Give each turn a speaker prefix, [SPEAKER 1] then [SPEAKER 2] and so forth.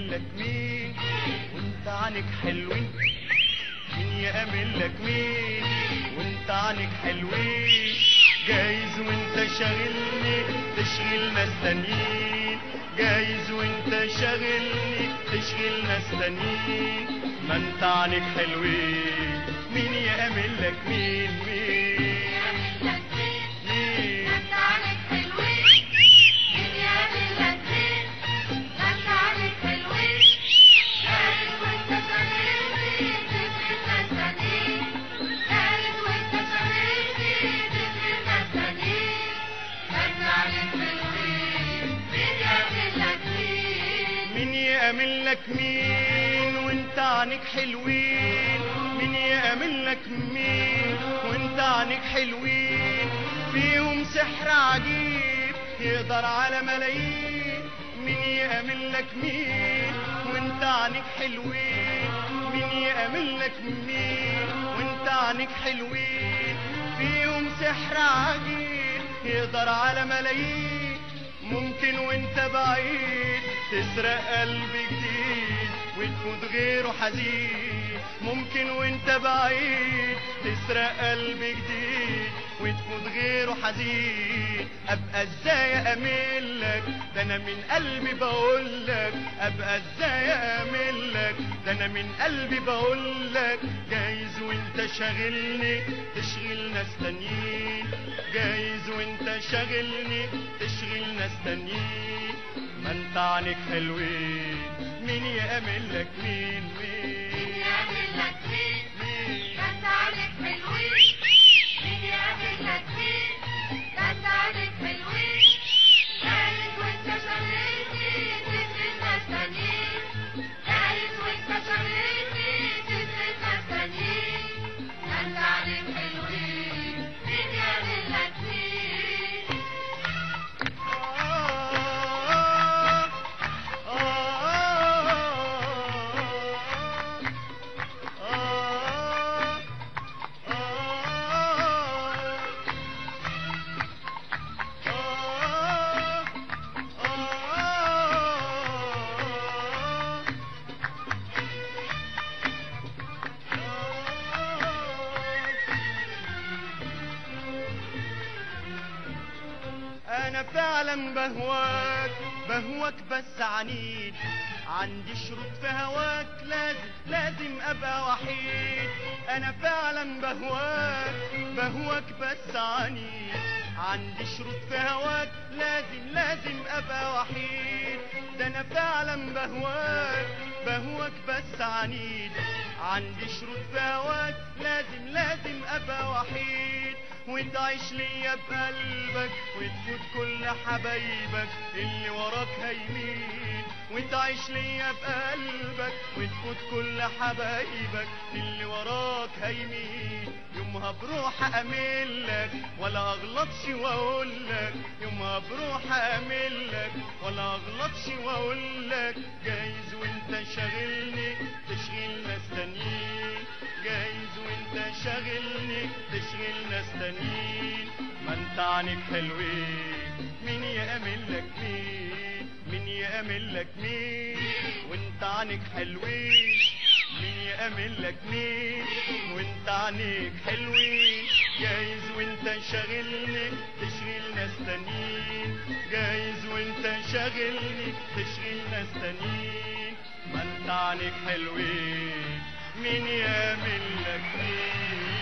[SPEAKER 1] لك مين وانت عنك حلوين مين يأمن لك مين وانت عنك حلوين جايز وانت شاغلني تشغل ناس تانيين جايز وانت شاغلني تشغل ناس تانيين ما انت عنك حلوين مين يأمن لك مين مين مين مين يأمن لك مين وانت عنك حلوين مين يأمن لك مين وانت عنك حلوين فيهم سحر عجيب يقدر على ملايين مين يأمن لك مين وانت عنك حلوين مين يأمن لك مين وانت عنك حلوين فيهم سحر عجيب يقدر على ملايين ممكن وانت بعيد تسرق قلب جديد وتفوت غيره حزين ممكن وانت بعيد تسرق قلب جديد وتفوت غيره حزين ابقى ازاي امن لك ده انا من قلبي بقول لك ابقى ازاي امن لك ده انا من قلبي بقول لك جايز وانت شاغلني تشغل ناس تانيين جايز وانت شاغلني تشغل ناس تانيين ما انت عنك حلوين مين يأمن لك مين مين مين انا فعلا بهواك بهواك بس عنيد عندي شروط في هواك لازم لازم ابقى وحيد انا فعلا بهواك بهواك بس عنيد عندي شروط في هواك لازم لازم ابقى وحيد ده انا فعلا بهواك بهواك بس عنيد عندي شروط في هواك لازم لازم ابقى وحيد وتعيش ليا بقلبك وتفوت كل حبايبك اللي وراك هيمين وتعيش ليا بقلبك وتفوت كل حبايبك اللي وراك هيمين يومها بروح املك ولا اغلطش واقولك يومها بروح املك ولا اغلطش واقولك جايز وانت شاغلني تشغيل ناس تانيين جايز وانت شاغلني تشغيل ناس تانيين ما انت عنك حلوين مين يأمن لك مين مين يأمن لك مين وانت عنك حلوين مين يأمن لك مين وانت عنك حلوين جايز وانت شاغلني تشغيل ناس تانيين جايز وانت شاغلني تشغيل ناس تانيين ما انت عنك حلوين مين يأمن لك مين